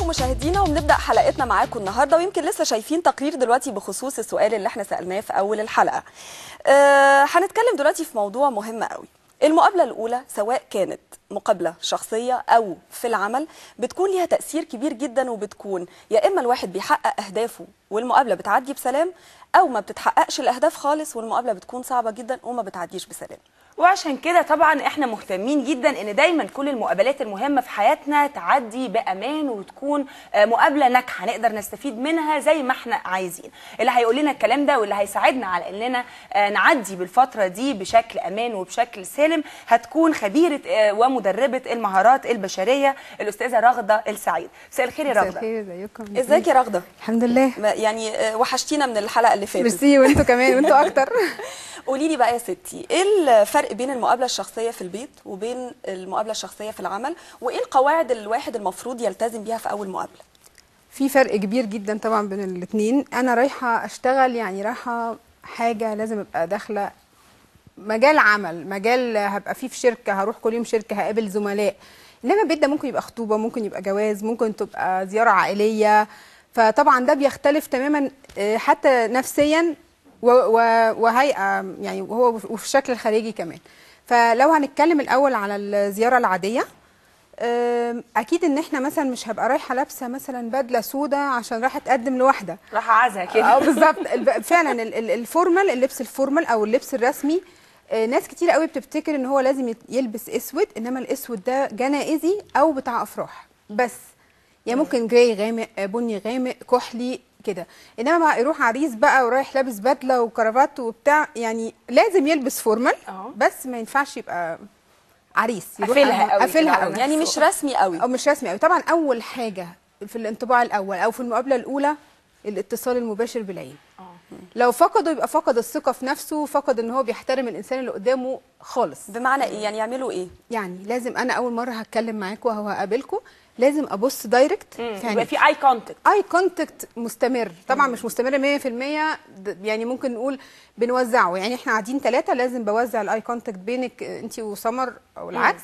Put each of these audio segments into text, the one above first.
بكم مشاهدينا وبنبدا حلقتنا معاكم النهارده ويمكن لسه شايفين تقرير دلوقتي بخصوص السؤال اللي احنا سالناه في اول الحلقه. أه هنتكلم دلوقتي في موضوع مهم قوي. المقابله الاولى سواء كانت مقابله شخصيه او في العمل بتكون ليها تاثير كبير جدا وبتكون يا اما الواحد بيحقق اهدافه والمقابله بتعدي بسلام او ما بتتحققش الاهداف خالص والمقابله بتكون صعبه جدا وما بتعديش بسلام. وعشان كده طبعا احنا مهتمين جدا ان دايما كل المقابلات المهمه في حياتنا تعدي بامان وتكون آه، مقابله ناجحه نقدر نستفيد منها زي ما احنا عايزين اللي هيقول لنا الكلام ده واللي هيساعدنا على اننا آه، نعدي بالفتره دي بشكل امان وبشكل سالم هتكون خبيره آه، ومدربه المهارات البشريه الاستاذه رغده السعيد مساء الخير يا مساء رغده الخير ازيكم ازيك يا رغده؟ الحمد لله ما- يعني آه، وحشتينا من الحلقه اللي فاتت. ميرسي وانتوا كمان وانتوا اكتر قولي لي بقى يا ستي ايه الفرق بين المقابله الشخصيه في البيت وبين المقابله الشخصيه في العمل وايه القواعد اللي الواحد المفروض يلتزم بيها في اول مقابله في فرق كبير جدا طبعا بين الاثنين انا رايحه اشتغل يعني رايحه حاجه لازم ابقى داخله مجال عمل مجال هبقى فيه في شركه هروح كل يوم شركه هقابل زملاء انما البيت ده ممكن يبقى خطوبه ممكن يبقى جواز ممكن تبقى زياره عائليه فطبعا ده بيختلف تماما آه، حتى نفسيا و- و- وهيئه يعني وهو وفي الشكل الخارجي كمان فلو هنتكلم الاول على الزياره العاديه أم، اكيد ان احنا مثلا مش هبقى رايحه لابسه مثلا بدله سودا عشان رايحه اتقدم لواحده راح اعزها كده اه بالظبط الب- فعلا ال- ال- الفورمال اللبس الفورمال او اللبس الرسمي آه، ناس كتير قوي بتفتكر ان هو لازم يت- يلبس اسود انما الاسود ده جنائزي او بتاع افراح بس يعني ممكن جراي غامق آه، بني غامق كحلي كده انما بقى يروح عريس بقى ورايح لابس بدله وكرافات وبتاع يعني لازم يلبس فورمال اه. بس ما ينفعش يبقى عريس يروح قافلها قوي قافلها كده. قوي يعني مش رسمي قوي او مش رسمي قوي طبعا اول حاجه في الانطباع الاول او في المقابله الاولى الاتصال المباشر بالعين لو فقده يبقى فقد الثقه في نفسه فقد ان هو بيحترم الانسان اللي قدامه خالص بمعنى ايه يعني يعملوا ايه يعني لازم انا اول مره هتكلم معاكم او هقابلكم لازم ابص دايركت في يبقى عينيك في اي كونتاكت اي كونتاكت مستمر طبعا مش مستمر 100% د- يعني ممكن نقول بنوزعه يعني احنا قاعدين ثلاثه لازم بوزع الاي كونتاكت بينك انت وسمر او العكس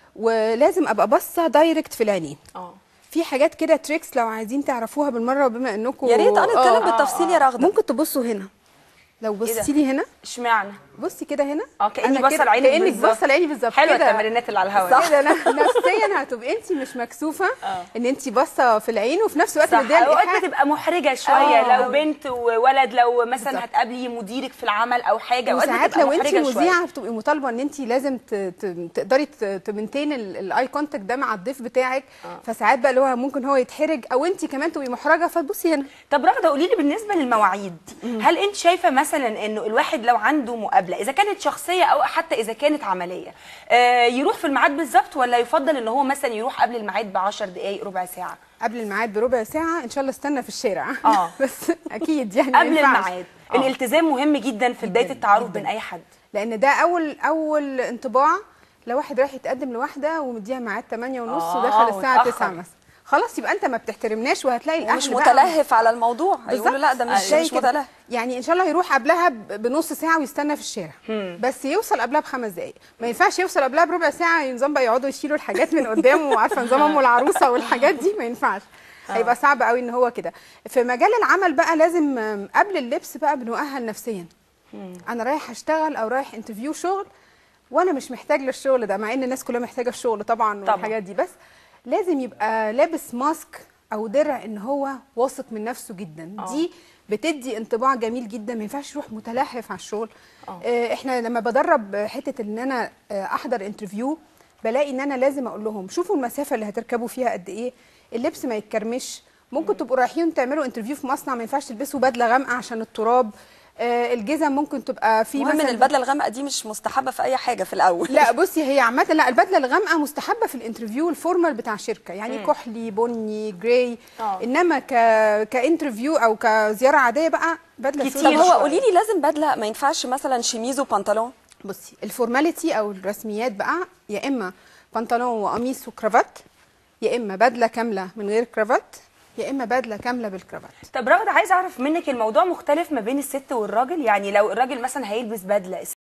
ولازم ابقى باصه دايركت في العينين اه في حاجات كده تريكس لو عايزين تعرفوها بالمره بما انكم يا ريت انا آه، اتكلم بالتفصيل يا رغده ممكن تبصوا هنا لو بصيتي لي هنا اشمعنى بصي كده هنا اه كاني أنا باصه كده- لعينك كانك بالظبط. باصه لعيني بالظبط حلوه كده. التمرينات اللي على الهواء صح كده أنا نفسيا هتبقي انت مش مكسوفه آه. ان انت باصه في العين وفي نفس الوقت صح مديه اوقات الإيحاء. بتبقى محرجه شويه آه. لو بنت وولد لو مثلا بالظبط. هتقابلي مديرك في العمل او حاجه اوقات وساعات بتبقى لو انت محرجة شوية. مذيعه بتبقي مطالبه ان انت لازم ت- ت- تقدري ت- تمنتين الاي كونتاكت ده مع الضيف بتاعك فساعات بقى اللي هو ممكن هو يتحرج او انت كمان تبقي محرجه فتبصي هنا طب رغده قولي لي بالنسبه للمواعيد هل انت شايفه مثلا انه الواحد لو عنده مقابله اذا كانت شخصيه او حتى اذا كانت عمليه آه يروح في الميعاد بالظبط ولا يفضل ان هو مثلا يروح قبل الميعاد ب 10 دقائق ربع ساعه قبل الميعاد بربع ساعه ان شاء الله استنى في الشارع آه. بس اكيد يعني ما قبل ينفعش. الميعاد آه. الالتزام مهم جدا في بدايه جداً، التعارف جداً. بين اي حد لان ده اول اول انطباع لو واحد رايح يتقدم لواحده ومديها ميعاد 8 ونص آه، ودخل الساعه واتأخر. 9 مثلا خلاص يبقى انت ما بتحترمناش وهتلاقي الاهل مش بقى- متلهف على الموضوع هيقولوا بالظبط. لا ده مش زي مش كده. متلهف يعني ان شاء الله يروح قبلها ب- بنص ساعه ويستنى في الشارع بس يوصل قبلها بخمس دقائق ما ينفعش يوصل قبلها بربع ساعه نظام بقى يقعدوا يشيلوا الحاجات من قدامه وعارفه نظام ام العروسه والحاجات دي ما ينفعش هيبقى صعب قوي ان هو كده في مجال العمل بقى لازم آم، قبل اللبس بقى بنؤهل نفسيا انا رايح اشتغل او رايح انترفيو شغل وانا مش محتاج للشغل ده مع ان الناس كلها محتاجه الشغل طبعا طبعاً. والحاجات دي بس لازم يبقى لابس ماسك او درع ان هو واثق من نفسه جدا آه. دي بتدي انطباع جميل جدا ما ينفعش يروح متلهف على الشغل آه. آه، احنا لما بدرب حته ان انا آه، احضر انترفيو بلاقي ان انا لازم اقول لهم شوفوا المسافه اللي هتركبوا فيها قد ايه اللبس ما يتكرمش ممكن تبقوا رايحين تعملوا انترفيو في مصنع ما ينفعش تلبسوا بدله غامقه عشان التراب آه، الجزم ممكن تبقى في المهم ان مثلا البدله الغامقه دي مش مستحبه في اي حاجه في الاول لا بصي هي عامه لا البدله الغامقه مستحبه في الانترفيو الفورمال بتاع شركه يعني كحلي بني جراي آه. انما ك كانترفيو او كزياره عاديه بقى بدله كتير. طب سوداء هو شوية. قولي لي لازم بدله ما ينفعش مثلا شميز وبنطلون بصي الفورماليتي او الرسميات بقى يا اما بنطلون وقميص وكرافات يا اما بدله كامله من غير كرافات يا اما بدله كامله بالكرافات طب رغده عايزه اعرف منك الموضوع مختلف ما بين الست والراجل يعني لو الراجل مثلا هيلبس بدله